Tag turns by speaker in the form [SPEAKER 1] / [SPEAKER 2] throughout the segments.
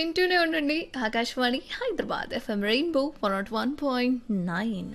[SPEAKER 1] వింటూనే ఉండండి Akashvani Hyderabad FM rainbow one naught one point nine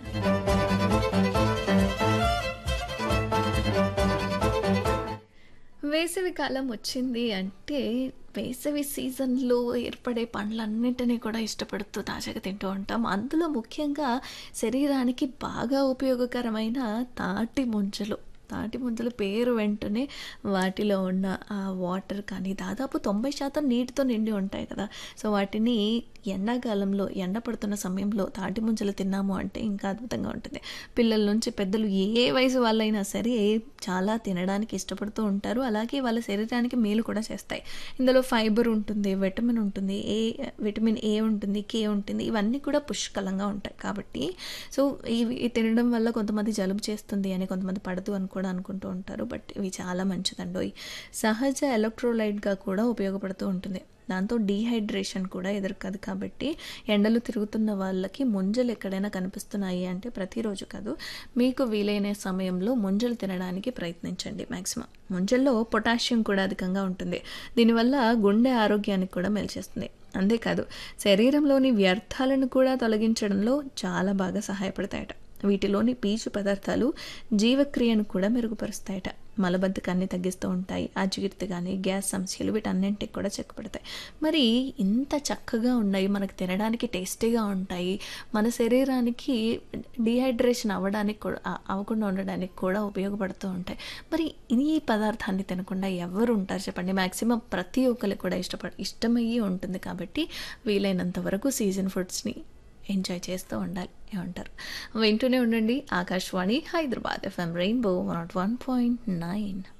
[SPEAKER 1] వేసవి కాలం వచ్చింది అంటే వేసవి సీజన్లో ఏర్పడే పండ్లన్నింటినీ కూడా ఇష్టపడుతూ తాజాగా తింటూ ఉంటాం అందులో ముఖ్యంగా శరీరానికి బాగా ఉపయోగకరమైన తాటి ముంజలు తాటి ముంజల పేరు వెంటనే వాటిలో ఉన్న ఆ వాటర్ కానీ దాదాపు తొంభై శాతం నీటితో నిండి ఉంటాయి కదా సో వాటిని ఎండాకాలంలో ఎండ పడుతున్న సమయంలో తాటి ముంజలు తిన్నాము అంటే ఇంకా అద్భుతంగా ఉంటుంది పిల్లల నుంచి పెద్దలు ఏ వయసు వాళ్ళైనా సరే చాలా తినడానికి ఇష్టపడుతూ ఉంటారు అలాగే వాళ్ళ శరీరానికి మేలు కూడా చేస్తాయి ఇందులో ఫైబర్ ఉంటుంది విటమిన్ ఉంటుంది ఏ విటమిన్ ఏ ఉంటుంది కే ఉంటుంది ఇవన్నీ కూడా పుష్కలంగా ఉంటాయి కాబట్టి సో ఇవి తినడం వల్ల కొంతమంది జలుబు చేస్తుంది అని కొంతమంది పడదు అని కూడా అనుకుంటూ ఉంటారు బట్ ఇవి చాలా మంచిదండి సహజ ఎలక్ట్రోలైట్గా కూడా ఉపయోగపడుతూ ఉంటుంది దాంతో డీహైడ్రేషన్ కూడా ఎదుర్కదు కాబట్టి ఎండలు తిరుగుతున్న వాళ్ళకి ముంజలు ఎక్కడైనా కనిపిస్తున్నాయి అంటే ప్రతిరోజు కాదు మీకు వీలైన సమయంలో ముంజలు తినడానికి ప్రయత్నించండి మ్యాక్సిమం ముంజల్లో పొటాషియం కూడా అధికంగా ఉంటుంది దీనివల్ల గుండె ఆరోగ్యానికి కూడా మెలిచేస్తుంది అంతేకాదు శరీరంలోని వ్యర్థాలను కూడా తొలగించడంలో చాలా బాగా సహాయపడతాయట వీటిలోని పీచు పదార్థాలు జీవక్రియను కూడా మెరుగుపరుస్తాయట మలబద్ధకాన్ని తగ్గిస్తూ ఉంటాయి అజీర్తి కానీ గ్యాస్ సమస్యలు వీటన్నింటికి కూడా చెక్కపడతాయి మరి ఇంత చక్కగా ఉన్నాయి మనకు తినడానికి టేస్టీగా ఉంటాయి మన శరీరానికి డిహైడ్రేషన్ అవ్వడానికి కూడా అవ్వకుండా ఉండడానికి కూడా ఉపయోగపడుతూ ఉంటాయి మరి ఈ పదార్థాన్ని తినకుండా ఎవరు ఉంటారు చెప్పండి మ్యాక్సిమం ప్రతి ఒక్కరికి కూడా ఇష్టపడ ఇష్టమయ్యి ఉంటుంది కాబట్టి వీలైనంత వరకు సీజన్ ఫుడ్స్ని ఎంజాయ్ చేస్తూ ఉండాలి ఏమంటారు వింటూనే ఉండండి Akashvani Hyderabad FM rainbow one naught one point nine